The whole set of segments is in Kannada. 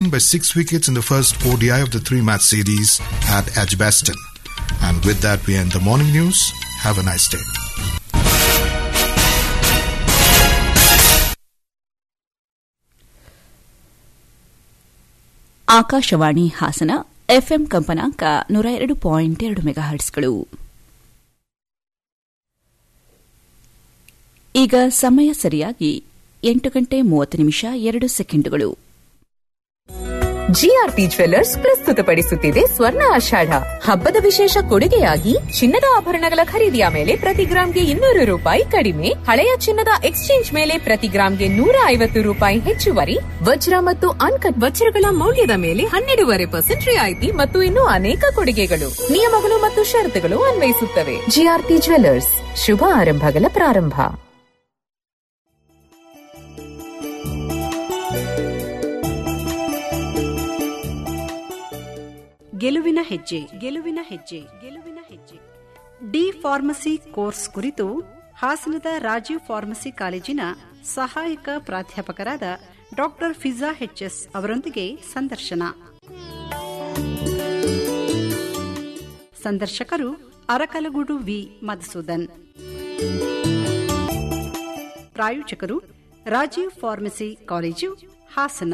by six wickets in the first ODI of the three match series at Edgbaston. And with that, we end the morning news. Have a nice day. Akashvani Hassan FM ಕಂಪನಾಂಕ ನೂರ ಎರಡು ಪಾಯಿಂಟ್ ಎರಡು ಮೆಗಾಹರ್ಟ್ಸ್ಗಳು ಈಗ ಸಮಯ ಸರಿಯಾಗಿ ಎಂಟು ಗಂಟೆ ಮೂವತ್ತು ನಿಮಿಷ ಎರಡು ಸೆಕೆಂಡುಗಳು ಜಿಆರ್ಪಿ ಜ್ವೆಲ್ಲರ್ಸ್ ಪ್ರಸ್ತುತಪಡಿಸುತ್ತಿದೆ ಸ್ವರ್ಣ ಆಷಾಢ ಹಬ್ಬದ ವಿಶೇಷ ಕೊಡುಗೆಯಾಗಿ ಚಿನ್ನದ ಆಭರಣಗಳ ಖರೀದಿಯ ಮೇಲೆ ಪ್ರತಿ ಗ್ರಾಂಗೆ ಇನ್ನೂರು ರೂಪಾಯಿ ಕಡಿಮೆ ಹಳೆಯ ಚಿನ್ನದ ಎಕ್ಸ್ಚೇಂಜ್ ಮೇಲೆ ಪ್ರತಿ ಗ್ರಾಂಗೆ ನೂರ ಐವತ್ತು ರೂಪಾಯಿ ಹೆಚ್ಚುವರಿ ವಜ್ರ ಮತ್ತು ಅನ್ಕಟ್ ವಜ್ರಗಳ ಮೌಲ್ಯದ ಮೇಲೆ ಹನ್ನೆರಡೂವರೆ ಪರ್ಸೆಂಟ್ ರಿಯಾಯಿತಿ ಮತ್ತು ಇನ್ನೂ ಅನೇಕ ಕೊಡುಗೆಗಳು ನಿಯಮಗಳು ಮತ್ತು ಷರತ್ತುಗಳು ಅನ್ವಯಿಸುತ್ತವೆ ಜಿಆರ್ಪಿ ಜ್ವೆಲ್ಲರ್ಸ್ ಶುಭ ಆರಂಭಗಳ ಪ್ರಾರಂಭ ಗೆಲುವಿನ ಹೆಜ್ಜೆ ಗೆಲುವಿನ ಹೆಜ್ಜೆ ಗೆಲುವಿನ ಹೆಜ್ಜೆ ಡಿ ಫಾರ್ಮಸಿ ಕೋರ್ಸ್ ಕುರಿತು ಹಾಸನದ ರಾಜೀವ್ ಫಾರ್ಮಸಿ ಕಾಲೇಜಿನ ಸಹಾಯಕ ಪ್ರಾಧ್ಯಾಪಕರಾದ ಡಾಕ್ಟರ್ ಫಿಜಾ ಎಚ್ಎಸ್ ಅವರೊಂದಿಗೆ ಸಂದರ್ಶನ ಸಂದರ್ಶಕರು ಅರಕಲಗೂಡು ವಿ ಮಧುಸೂದನ್ ಪ್ರಾಯೋಜಕರು ರಾಜೀವ್ ಫಾರ್ಮಸಿ ಕಾಲೇಜು ಹಾಸನ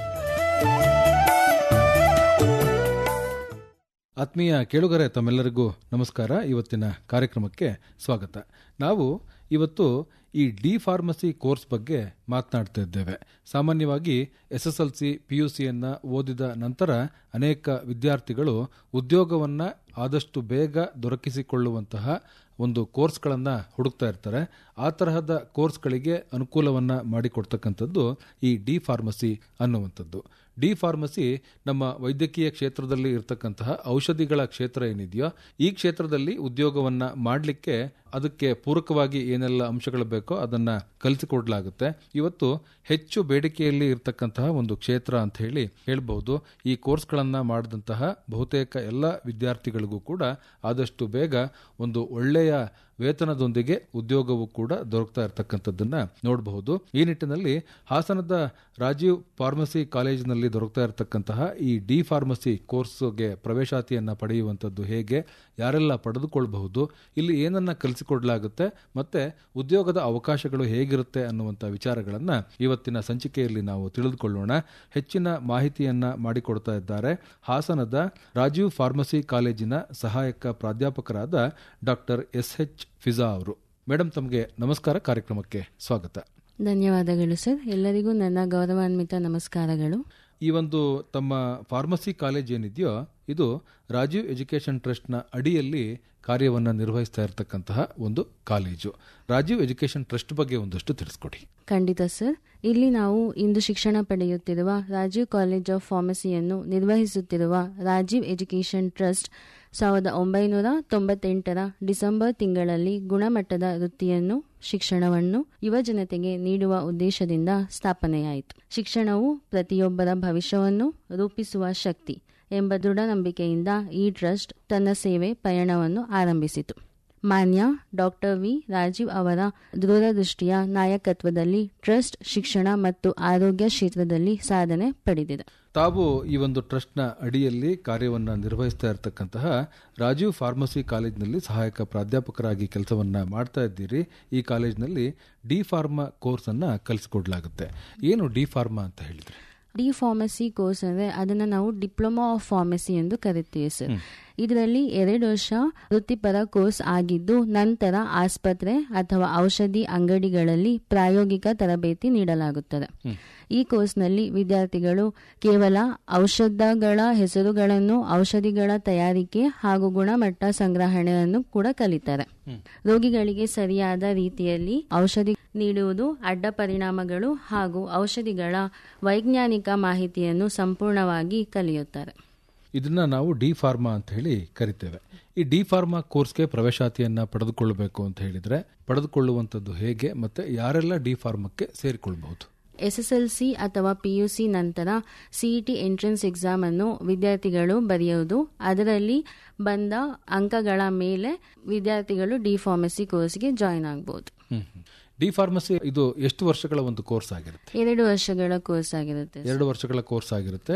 ಆತ್ಮೀಯ ಕೇಳುಗರೆ ತಮ್ಮೆಲ್ಲರಿಗೂ ನಮಸ್ಕಾರ ಇವತ್ತಿನ ಕಾರ್ಯಕ್ರಮಕ್ಕೆ ಸ್ವಾಗತ ನಾವು ಇವತ್ತು ಈ ಡಿ ಫಾರ್ಮಸಿ ಕೋರ್ಸ್ ಬಗ್ಗೆ ಮಾತನಾಡ್ತಾ ಇದ್ದೇವೆ ಸಾಮಾನ್ಯವಾಗಿ S S L C P U ಸಿಯನ್ನು ಓದಿದ ನಂತರ ಅನೇಕ ವಿದ್ಯಾರ್ಥಿಗಳು ಉದ್ಯೋಗವನ್ನು ಆದಷ್ಟು ಬೇಗ ದೊರಕಿಸಿಕೊಳ್ಳುವಂತಹ ಒಂದು ಕೋರ್ಸ್ಗಳನ್ನು ಹುಡುಕ್ತಾ ಇರ್ತಾರೆ ಆ ತರಹದ ಕೋರ್ಸ್ಗಳಿಗೆ ಅನುಕೂಲವನ್ನು ಮಾಡಿಕೊಡ್ತಕ್ಕಂಥದ್ದು ಈ ಡಿ ಫಾರ್ಮಸಿ ಅನ್ನುವಂಥದ್ದು ಡಿ ಫಾರ್ಮಸಿ ನಮ್ಮ ವೈದ್ಯಕೀಯ ಕ್ಷೇತ್ರದಲ್ಲಿ ಇರತಕ್ಕಂತಹ ಔಷಧಿಗಳ ಕ್ಷೇತ್ರ ಏನಿದೆಯೋ ಈ ಕ್ಷೇತ್ರದಲ್ಲಿ ಉದ್ಯೋಗವನ್ನು ಮಾಡಲಿಕ್ಕೆ ಅದಕ್ಕೆ ಪೂರಕವಾಗಿ ಏನೆಲ್ಲ ಅಂಶಗಳು ಬೇಕೋ ಅದನ್ನು ಕಲಿಸಿಕೊಡ್ಲಾಗುತ್ತೆ ಇವತ್ತು ಹೆಚ್ಚು ಬೇಡಿಕೆಯಲ್ಲಿ ಇರತಕ್ಕಂತಹ ಒಂದು ಕ್ಷೇತ್ರ ಅಂತ ಹೇಳಿ ಹೇಳ್ಬಹುದು ಈ ಕೋರ್ಸ್ಗಳನ್ನು ಮಾಡಿದಂತಹ ಬಹುತೇಕ ಎಲ್ಲ ವಿದ್ಯಾರ್ಥಿಗಳಿಗೂ ಕೂಡ ಆದಷ್ಟು ಬೇಗ ಒಂದು ಒಳ್ಳೆಯ ವೇತನದೊಂದಿಗೆ ಉದ್ಯೋಗವು ಕೂಡ ದೊರಕ್ತಾ ಇರತಕ್ಕಂಥದ್ದನ್ನ ನೋಡಬಹುದು ಈ ನಿಟ್ಟಿನಲ್ಲಿ ಹಾಸನದ ರಾಜೀವ್ ಫಾರ್ಮಸಿ ಕಾಲೇಜಿನಲ್ಲಿ ದೊರಕ್ತಾ ಇರತಕ್ಕಂತಹ ಈ ಡಿ ಫಾರ್ಮಸಿ ಕೋರ್ಸ್ಗೆ ಪ್ರವೇಶಾತಿಯನ್ನ ಪಡೆಯುವಂಥದ್ದು ಹೇಗೆ ಯಾರೆಲ್ಲ ಪಡೆದುಕೊಳ್ಬಹುದು ಇಲ್ಲಿ ಏನನ್ನ ಕಲಿಸಿಕೊಡ್ಲಾಗುತ್ತೆ ಮತ್ತೆ ಉದ್ಯೋಗದ ಅವಕಾಶಗಳು ಹೇಗಿರುತ್ತೆ ಅನ್ನುವಂಥ ವಿಚಾರಗಳನ್ನ ಇವತ್ತಿನ ಸಂಚಿಕೆಯಲ್ಲಿ ನಾವು ತಿಳಿದುಕೊಳ್ಳೋಣ ಹೆಚ್ಚಿನ ಮಾಹಿತಿಯನ್ನ ಮಾಡಿಕೊಡ್ತಾ ಇದ್ದಾರೆ ಹಾಸನದ ರಾಜೀವ್ ಫಾರ್ಮಸಿ ಕಾಲೇಜಿನ ಸಹಾಯಕ ಪ್ರಾಧ್ಯಾಪಕರಾದ ಡಾಕ್ಟರ್ ಎಸ್ ಎಚ್ ಫಿಜಾ ಅವರು ಮೇಡಮ್ ತಮಗೆ ನಮಸ್ಕಾರ ಕಾರ್ಯಕ್ರಮಕ್ಕೆ ಸ್ವಾಗತ ಧನ್ಯವಾದಗಳು ಸರ್ ಎಲ್ಲರಿಗೂ ನನ್ನ ಗೌರವಾನ್ವಿತ ನಮಸ್ಕಾರಗಳು ಈ ಒಂದು ತಮ್ಮ ಫಾರ್ಮಸಿ ಕಾಲೇಜ್ ಏನಿದೆಯೋ ಇದು ರಾಜೀವ್ ಎಜುಕೇಷನ್ ಟ್ರಸ್ಟ್ನ ಅಡಿಯಲ್ಲಿ ಕಾರ್ಯವನ್ನು ನಿರ್ವಹಿಸ್ತಾ ಇರತಕ್ಕಂತಹ ಒಂದು ಕಾಲೇಜು ರಾಜೀವ್ ಎಜುಕೇಷನ್ ಟ್ರಸ್ಟ್ ಬಗ್ಗೆ ಒಂದಷ್ಟು ತಿಳಿಸ್ಕೊಡಿ ಖಂಡಿತ ಸರ್ ಇಲ್ಲಿ ನಾವು ಇಂದು ಶಿಕ್ಷಣ ಪಡೆಯುತ್ತಿರುವ ರಾಜೀವ್ ಕಾಲೇಜ್ ಆಫ್ ಫಾರ್ಮಸಿಯನ್ನು ನಿರ್ವಹಿಸುತ್ತಿರುವ ರಾಜೀವ್ ಎಜುಕೇಷನ್ ಟ್ರಸ್ಟ್ ಸಾವಿರದ ಒಂಬೈನೂರ ತೊಂಬತ್ತೆಂಟರ ಡಿಸೆಂಬರ್ ತಿಂಗಳಲ್ಲಿ ಗುಣಮಟ್ಟದ ವೃತ್ತಿಯನ್ನು ಶಿಕ್ಷಣವನ್ನು ಯುವ ಜನತೆಗೆ ನೀಡುವ ಉದ್ದೇಶದಿಂದ ಸ್ಥಾಪನೆಯಾಯಿತು ಶಿಕ್ಷಣವು ಪ್ರತಿಯೊಬ್ಬರ ಭವಿಷ್ಯವನ್ನು ರೂಪಿಸುವ ಶಕ್ತಿ ಎಂಬ ದೃಢ ನಂಬಿಕೆಯಿಂದ ಈ ಟ್ರಸ್ಟ್ ತನ್ನ ಸೇವೆ ಪಯಣವನ್ನು ಆರಂಭಿಸಿತು ಮಾನ್ಯ ಡಾಕ್ಟರ್ ವಿ ರಾಜೀವ್ ಅವರ ದೂರದೃಷ್ಟಿಯ ನಾಯಕತ್ವದಲ್ಲಿ ಟ್ರಸ್ಟ್ ಶಿಕ್ಷಣ ಮತ್ತು ಆರೋಗ್ಯ ಕ್ಷೇತ್ರದಲ್ಲಿ ಸಾಧನೆ ಪಡೆದಿದೆ ತಾವು ಈ ಒಂದು ಟ್ರಸ್ಟ್ನ ಅಡಿಯಲ್ಲಿ ಕಾರ್ಯವನ್ನು ನಿರ್ವಹಿಸ್ತಾ ಇರತಕ್ಕಂತಹ ರಾಜೀವ್ ಫಾರ್ಮಸಿ ಕಾಲೇಜಿನಲ್ಲಿ ಸಹಾಯಕ ಪ್ರಾಧ್ಯಾಪಕರಾಗಿ ಕೆಲಸವನ್ನ ಮಾಡ್ತಾ ಇದ್ದೀರಿ ಈ ಕಾಲೇಜಿನಲ್ಲಿ ಡಿ ಫಾರ್ಮಾ ಕೋರ್ಸ್ ಅನ್ನ ಕಲಿಸಿಕೊಡ್ಲಾಗುತ್ತೆ ಏನು ಡಿ ಫಾರ್ಮಾ ಅಂತ ಹೇಳಿದ್ರೆ ಡಿ ಫಾರ್ಮಸಿ ಕೋರ್ಸ್ ಅಂದ್ರೆ ಅದನ್ನ ನಾವು ಡಿಪ್ಲೊಮಾ ಆಫ್ ಫಾರ್ಮಸಿ ಎಂದು ಕರಿತೀವಿ ಸರ್ ಇದರಲ್ಲಿ ಎರಡು ವರ್ಷ ವೃತ್ತಿಪರ ಕೋರ್ಸ್ ಆಗಿದ್ದು ನಂತರ ಆಸ್ಪತ್ರೆ ಅಥವಾ ಔಷಧಿ ಅಂಗಡಿಗಳಲ್ಲಿ ಪ್ರಾಯೋಗಿಕ ತರಬೇತಿ ನೀಡಲಾಗುತ್ತದೆ ಈ ಕೋರ್ಸ್ನಲ್ಲಿ ವಿದ್ಯಾರ್ಥಿಗಳು ಕೇವಲ ಔಷಧಗಳ ಹೆಸರುಗಳನ್ನು ಔಷಧಿಗಳ ತಯಾರಿಕೆ ಹಾಗೂ ಗುಣಮಟ್ಟ ಸಂಗ್ರಹಣೆಯನ್ನು ಕೂಡ ಕಲಿತಾರೆ ರೋಗಿಗಳಿಗೆ ಸರಿಯಾದ ರೀತಿಯಲ್ಲಿ ಔಷಧಿ ನೀಡುವುದು ಅಡ್ಡ ಪರಿಣಾಮಗಳು ಹಾಗೂ ಔಷಧಿಗಳ ವೈಜ್ಞಾನಿಕ ಮಾಹಿತಿಯನ್ನು ಸಂಪೂರ್ಣವಾಗಿ ಕಲಿಯುತ್ತಾರೆ ಇದನ್ನ ನಾವು ಡಿ ಫಾರ್ಮಾ ಅಂತ ಹೇಳಿ ಕರಿತೇವೆ ಈ ಡಿ ಫಾರ್ಮಾ ಕೋರ್ಸ್ಗೆ ಪ್ರವೇಶಾತಿಯನ್ನ ಪಡೆದುಕೊಳ್ಳಬೇಕು ಅಂತ ಹೇಳಿದ್ರೆ ಪಡೆದುಕೊಳ್ಳುವಂಥದ್ದು ಹೇಗೆ ಮತ್ತೆ ಯಾರೆಲ್ಲ ಡಿ ಫಾರ್ಮಕ್ಕೆ ಸೇರಿಕೊಳ್ಬಹುದು ಎಸ್ ಎಸ್ ಎಲ್ ಸಿ ಅಥವಾ ಪಿ ಯು ಸಿ ನಂತರ ಸಿಇಟಿ ಎಂಟ್ರೆನ್ಸ್ ಎಕ್ಸಾಮ್ ಅನ್ನು ವಿದ್ಯಾರ್ಥಿಗಳು ಬರೆಯುವುದು ಅದರಲ್ಲಿ ಬಂದ ಅಂಕಗಳ ಮೇಲೆ ವಿದ್ಯಾರ್ಥಿಗಳು ಡಿ ಫಾರ್ಮಸಿ ಕೋರ್ಸ್ಗೆ ಜಾಯಿನ್ ಆಗಬಹುದು ಡಿ ಫಾರ್ಮಸಿ ಇದು ಎಷ್ಟು ವರ್ಷಗಳ ಒಂದು ಕೋರ್ಸ್ ಆಗಿರುತ್ತೆ ಎರಡು ವರ್ಷಗಳ ಕೋರ್ಸ್ ಆಗಿರುತ್ತೆ ಎರಡು ವರ್ಷಗಳ ಕೋರ್ಸ್ ಆಗಿರುತ್ತೆ